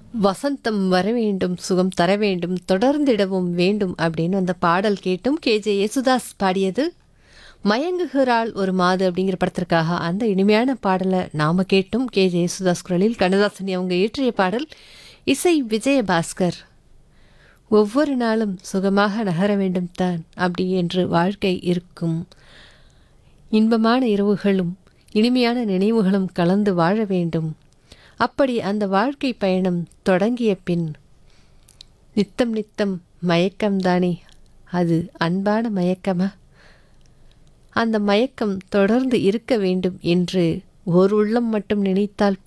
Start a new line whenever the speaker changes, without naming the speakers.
வசந்தம் வர வேண்டும் சுகம் தர வேண்டும் தொடர்ந்திடவும் வேண்டும் அப்படின்னு அந்த பாடல் கேட்டும் கேஜே யேசுதாஸ் பாடியது மயங்குகிறாள் ஒரு மாது அப்படிங்கிற படத்திற்காக அந்த இனிமையான பாடலை நாம கேட்டும் கேஜே யேசுதாஸ் குரலில் கண்ணதாசனி அவங்க இயற்றிய பாடல் இசை விஜயபாஸ்கர் ஒவ்வொரு நாளும் சுகமாக நகர வேண்டும் தான் அப்படி என்று வாழ்க்கை இருக்கும் இன்பமான இரவுகளும் இனிமையான நினைவுகளும் கலந்து வாழ வேண்டும் அப்படி அந்த வாழ்க்கை பயணம் தொடங்கிய பின் நித்தம் நித்தம் மயக்கம்தானே அது அன்பான மயக்கமா அந்த மயக்கம் தொடர்ந்து இருக்க வேண்டும் என்று ஓர் உள்ளம் மட்டும் நினைத்தால்